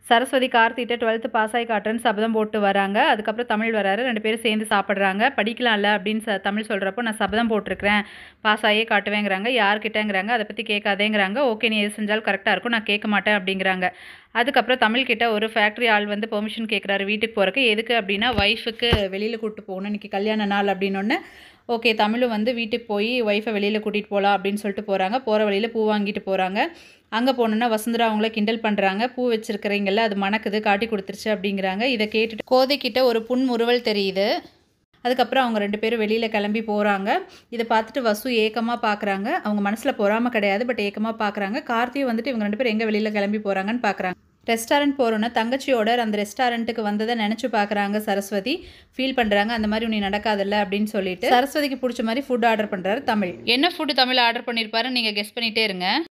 Saraswati கார்த்திகிட்ட twelfth pass ஆகி காட்டுறேன்னு சபதம் போட்டு வராங்க அதுக்கப்புறம் தமிழ் வராரு ரெண்டு பேரும் சேர்ந்து சாப்பிட்றாங்க படிக்கலாம்ல அப்படின்னு ச தமிழ் சொல்கிறப்போ நான் சபதம் போட்டிருக்கிறேன் பாஸ் ஆகியே காட்டுவேங்கிறாங்க யார்கிட்டங்கிறாங்க அதை பற்றி கேட்காதேங்கிறாங்க ஓகே நீ எது செஞ்சாலும் கரெக்டாக இருக்கும் நான் கேட்க மாட்டேன் அப்படிங்கிறாங்க அதுக்கப்புறம் தமிழ்கிட்ட ஒரு ஃபேக்ட்ரி ஆள் வந்து பெர்மிஷன் கேட்குறாரு வீட்டுக்கு போகிறக்கு எதுக்கு அப்படின்னா ஒய்ஃபுக்கு வெளியில் கூப்பிட்டு போகணும் இன்றைக்கி கல்யாண நாள் அப்படின்னொன்னே ஓகே தமிழும் வந்து வீட்டுக்கு போய் ஒய்ஃபை வெளியில் கூட்டிகிட்டு போகலாம் அப்படின்னு சொல்லிட்டு போகிறாங்க போகிற வழியில் பூ வாங்கிட்டு போகிறாங்க அங்கே போனோன்னா வசுந்தரா அவங்கள கிண்டல் பண்ணுறாங்க பூ வச்சிருக்கிறீங்கல்ல அது மணக்குது காட்டி கொடுத்துருச்சு அப்படிங்கிறாங்க இதை கேட்டுட்டு கோதைக்கிட்ட ஒரு புன்முறுவல் தெரியுது அதுக்கப்புறம் அவங்க ரெண்டு பேரும் வெளியில் கிளம்பி போகிறாங்க இதை பார்த்துட்டு வசு ஏக்கமாக பார்க்குறாங்க அவங்க மனசில் பொறாம கிடையாது பட் ஏக்கமாக பார்க்குறாங்க கார்த்தியும் வந்துட்டு இவங்க ரெண்டு பேரும் எங்கே வெளியில் கிளம்பி போகிறாங்கன்னு பார்க்குறாங்க ரெஸ்டாரண்ட் போகிறோன்னா தங்கச்சியோட அந்த ரெஸ்டாரண்ட்டுக்கு வந்ததை நினச்சி பார்க்குறாங்க சரஸ்வதி ஃபீல் பண்ணுறாங்க அந்த மாதிரி உனி நடக்காதுல்ல அப்படின்னு சொல்லிட்டு சரஸ்வதிக்கு பிடிச்ச மாதிரி ஃபுட் ஆர்டர் பண்ணுறாரு தமிழ் என்ன ஃபுட்டு தமிழ் ஆர்டர் பண்ணியிருப்பாரு நீங்கள் கெஸ் பண்ணிகிட்டே இருங்க